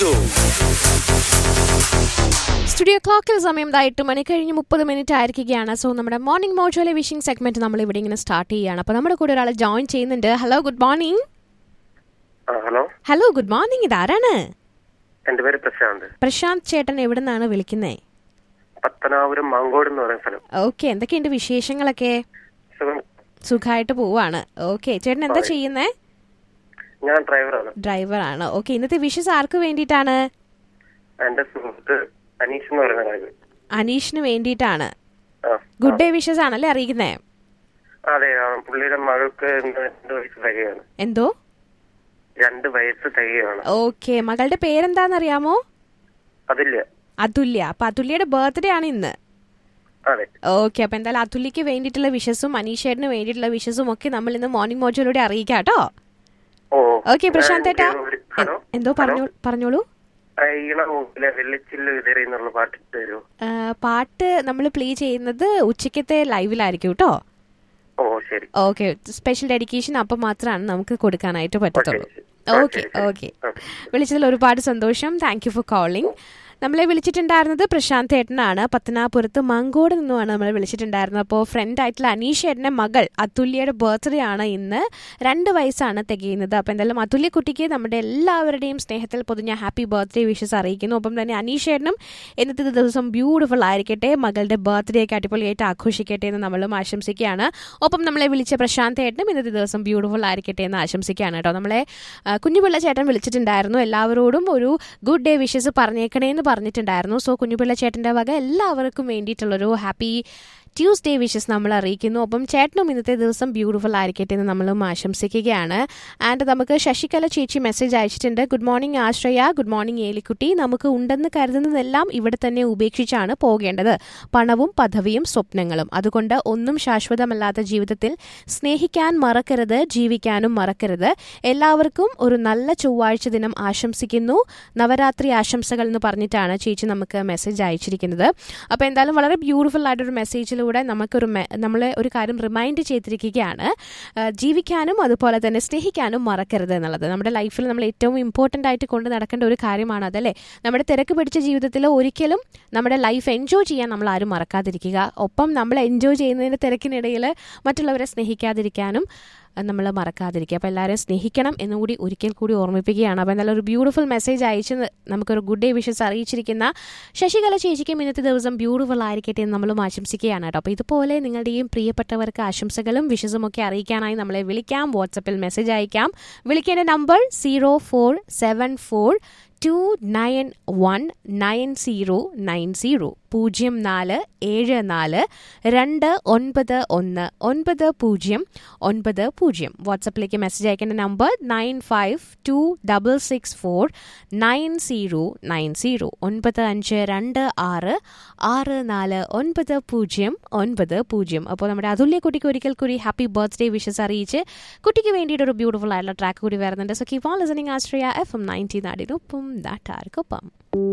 Mojo studio ക്ലോക്കിൽ സമയം ദാ എട്ട് മണി കഴിഞ്ഞ് മുപ്പത് മിനിറ്റ് ആയിരിക്കുകയാണ് സോ നമ്മുടെ മോർണിംഗ് മോജോയിലെ വിഷിംഗ് സെഗ്മെന്റ് നമ്മൾ ഇവിടെ ഇങ്ങനെ സ്റ്റാർട്ട് ചെയ്യുകയാണ് അപ്പോൾ നമ്മുടെ കൂടെ ഒരാൾ ജോയിൻ ചെയ്യുന്നുണ്ട് hello good morning ah hello hello good morning ഇതാരാണ് എന്റെ പേര് പ്രശാന്ത് പ്രശാന്ത് ചേട്ടൻ എവിടെ നിന്നാണ് വിളിക്കുന്നത് പത്തനാപുരം മാങ്കോട് എന്ന് പറയുന്ന സ്ഥലം ഓക്കെ എന്തൊക്കെയുണ്ട് വിശേഷങ്ങളൊക്കെ സുഖം സുഖമായിട്ട് പോവാണ് ഓക്കെ ചേട്ടൻ എന്താ ചെയ്യുന്നേ ഞാൻ ഡ്രൈവറാണ് ഡ്രൈവറാണ് ഓക്കെ ഇന്നത്തെ വിഷസ് ആർക്ക് വേണ്ടിയിട്ടാണ് എന്റെ സുഹൃത്ത് അനീഷ് എന്ന് പറയുന്ന കാര്യം അനീഷിന് വേണ്ടിയിട്ടാണ് ആ ഗുഡ് ഡേ വിഷസ് ആണല്ലേ അറിയിക്കുന്നേ അതെ ആ, പുള്ളിയുടെ മകൾക്ക് ഇന്ന് രണ്ട് വയസ്സ് തികയാണ് എന്തോ രണ്ട് വയസ്സ് തികയാണ് ഓക്കെ മകളുടെ പേരെന്താണെന്നറിയാമോ അതില്ല അതുല്യ അപ്പൊ അതുല്യയുടെ ബർത്ത്ഡേ ആണ് ഇന്ന് അതെ ഓക്കെ അപ്പൊ എന്തായാലും അതുല്യക്ക് വേണ്ടിയിട്ടുള്ള വിഷസും അനീഷേടിന് വേണ്ടിയിട്ടുള്ള വിഷസും ഒക്കെ നമ്മൾ ഇന്ന് മോർണിംഗ് മോജോയിലൂടെ അറിയിക്കാം കേട്ടോ ഓ ഓക്കെ പ്രശാന്ത് ഏട്ടാ ഹലോ എ- എന്തോ പറഞ്ഞോ പറഞ്ഞോളൂ ഈണമില്ല വെള്ളിച്ചില്ല് വിതറി എന്നുള്ള പാട്ട് തരുമോ ആ, പാട്ട് നമ്മൾ പ്ലേ ചെയ്യുന്നത് ഉച്ചക്കത്തെ ലൈവിലായിരിക്കും കേട്ടോ ഓ ശരി ഓക്കെ സ്പെഷ്യൽ ഡെഡിക്കേഷൻ അപ്പം മാത്രമാണ് നമുക്ക് കൊടുക്കാനായിട്ട് പറ്റത്തുള്ളൂ ഓക്കെ, ഓക്കെ ശരി. Okay okay. വിളിച്ചതിൽ ഒരുപാട് സന്തോഷം താങ്ക് യു ഫോർ കോളിംഗ് നമ്മളെ വിളിച്ചിട്ടുണ്ടായിരുന്നത് പ്രശാന്ത് ഏട്ടനാണ് പത്തനാപുരത്ത് മങ്കോട് നിന്നുമാണ് നമ്മൾ വിളിച്ചിട്ടുണ്ടായിരുന്നത് അപ്പോൾ ഫ്രണ്ട് ആയിട്ടുള്ള അനീഷ് ഏട്ടൻ്റെ മകൾ അതുല്യയുടെ ബർത്ത്ഡേ ആണ് ഇന്ന് രണ്ട് വയസ്സാണ് തികയുന്നത് അപ്പോൾ എന്തായാലും അതുല്യ കുട്ടിക്ക് നമ്മുടെ എല്ലാവരുടെയും സ്നേഹത്തിൽ പൊതിഞ്ഞ ഹാപ്പി ബർത്ത്ഡേ വിഷസ് അറിയിക്കുന്നു ഒപ്പം തന്നെ അനീഷ് ഏട്ടനും ഇന്നത്തെ ദിവസം ബ്യൂട്ടിഫുൾ ആയിരിക്കട്ടെ മകളുടെ ബർത്ത്ഡേ ഒക്കെ അടിപൊളിയായിട്ട് ആഘോഷിക്കട്ടെ എന്ന് നമ്മളും ആശംസിക്കുകയാണ് ഒപ്പം നമ്മളെ വിളിച്ച പ്രശാന്ത് ഏട്ടനും ഇന്നത്തെ ദിവസം ബ്യൂട്ടിഫുൾ ആയിരിക്കട്ടെ എന്ന് ആശംസിക്കുകയാണ് കേട്ടോ നമ്മളെ ആ, കുഞ്ഞുപിള്ള ചേട്ടൻ വിളിച്ചിട്ടുണ്ടായിരുന്നു എല്ലാവരോടും ഒരു ഗുഡ് ഡേ വിഷസ് പറഞ്ഞേക്കണേ എന്ന് പറഞ്ഞിട്ടുണ്ടായിരുന്നു സോ കുഞ്ഞുപിള്ള ചേട്ടൻ്റെ വക എല്ലാവർക്കും വേണ്ടിയിട്ടുള്ളൊരു ഹാപ്പി ട്യൂസ്ഡേ വിഷസ് നമ്മൾ അറിയിക്കുന്നു ഒപ്പം ചേട്ടനും ഇന്നത്തെ ദിവസം ബ്യൂട്ടിഫുൾ ആയിരിക്കട്ടെ എന്ന് നമ്മളും ആശംസിക്കുകയാണ് ആൻഡ് നമുക്ക് ശശികല ചേച്ചി മെസ്സേജ് അയച്ചിട്ടുണ്ട് good morning Ashraya good morning Elikutty നമുക്ക് ഉണ്ടെന്ന് കരുതുന്നതെല്ലാം ഇവിടെ തന്നെ ഉപേക്ഷിച്ചാണ് പോകേണ്ടത് പണവും പദവിയും സ്വപ്നങ്ങളും അതുകൊണ്ട് ഒന്നും ശാശ്വതമല്ലാത്ത ജീവിതത്തിൽ സ്നേഹിക്കാൻ മറക്കരുത് ജീവിക്കാനും മറക്കരുത് എല്ലാവർക്കും ഒരു നല്ല ചൊവ്വാഴ്ച ദിനം ആശംസിക്കുന്നു നവരാത്രി ആശംസകൾ എന്ന് പറഞ്ഞിട്ടാണ് ചേച്ചി നമുക്ക് മെസ്സേജ് അയച്ചിരിക്കുന്നത് അപ്പോൾ എന്തായാലും വളരെ ബ്യൂട്ടിഫുൾ ആയിട്ടൊരു മെസ്സേജിലൂടെ നമുക്കൊരു മെ- നമ്മളെ ഒരു കാര്യം റിമൈൻഡ് ചെയ്തിരിക്കുകയാണ് ആ, ജീവിക്കാനും അതുപോലെ തന്നെ സ്നേഹിക്കാനും മറക്കരുത് എന്നുള്ളത് നമ്മുടെ ലൈഫിൽ നമ്മൾ ഏറ്റവും ഇമ്പോർട്ടൻ്റ് ആയിട്ട് കൊണ്ട് നടക്കേണ്ട ഒരു കാര്യമാണ് അതല്ലേ നമ്മുടെ തിരക്ക് പിടിച്ച ജീവിതത്തിൽ ഒരിക്കലും നമ്മുടെ ലൈഫ് എൻജോയ് ചെയ്യാൻ നമ്മൾ ആരും മറക്കാതിരിക്കുക ഒപ്പം നമ്മൾ എൻജോയ് ചെയ്യുന്നതിൻ്റെ തിരക്കിനിടയിൽ മറ്റുള്ളവരെ സ്നേഹിക്കാതിരിക്കാനും നമ്മൾ മറക്കാതിരിക്കുക അപ്പോൾ എല്ലാവരെയും സ്നേഹിക്കണം എന്നുകൂടി ഒരിക്കൽ കൂടി ഓർമ്മിപ്പിക്കുകയാണ് അപ്പോൾ എന്തായാലും ഒരു ബ്യൂട്ടിഫുൾ മെസ്സേജ് അയച്ച് നമുക്കൊരു ഗുഡ് ഡേ വിഷസ് അറിയിച്ചിരിക്കുന്ന ശശികല ചേച്ചിക്കും ഇന്നത്തെ ദിവസം ബ്യൂട്ടിഫുൾ ആയിരിക്കട്ടെ എന്ന് നമ്മളും ആശംസിക്കുകയാണ് കേട്ടോ അപ്പോൾ ഇതുപോലെ നിങ്ങളുടെയും പ്രിയപ്പെട്ടവർക്ക് ആശംസകളും വിഷസും ഒക്കെ അറിയിക്കാനായി നമ്മളെ വിളിക്കാം വാട്സപ്പിൽ മെസ്സേജ് അയക്കാം വിളിക്കേണ്ട number zero four seven four two nine one nine zero nine zero പൂജ്യം നാല് ഏഴ് നാല് രണ്ട് ഒൻപത് ഒന്ന് ഒൻപത് പൂജ്യം ഒൻപത് പൂജ്യം വാട്സപ്പിലേക്ക് മെസ്സേജ് അയക്കേണ്ട number nine five two double six four nine zero nine zero ഒൻപത് അഞ്ച് രണ്ട് ആറ് ആറ് നാല് ഒൻപത് പൂജ്യം ഒൻപത് പൂജ്യം അപ്പോൾ നമ്മുടെ അതുല്യ കുട്ടിക്ക് ഒരിക്കൽ കൂടി ഹാപ്പി ബർത്ത്ഡേ വിഷസ് അറിയിച്ച് കുട്ടിക്ക് വേണ്ടിയിട്ട് ഒരു ബ്യൂട്ടിഫുൾ ആയിട്ടുള്ള ട്രാക്ക് കൂടി വരുന്നുണ്ട് so keep on listening Ashraya F M ninety നാടിനൊപ്പം ദാട്ടാർക്കൊപ്പം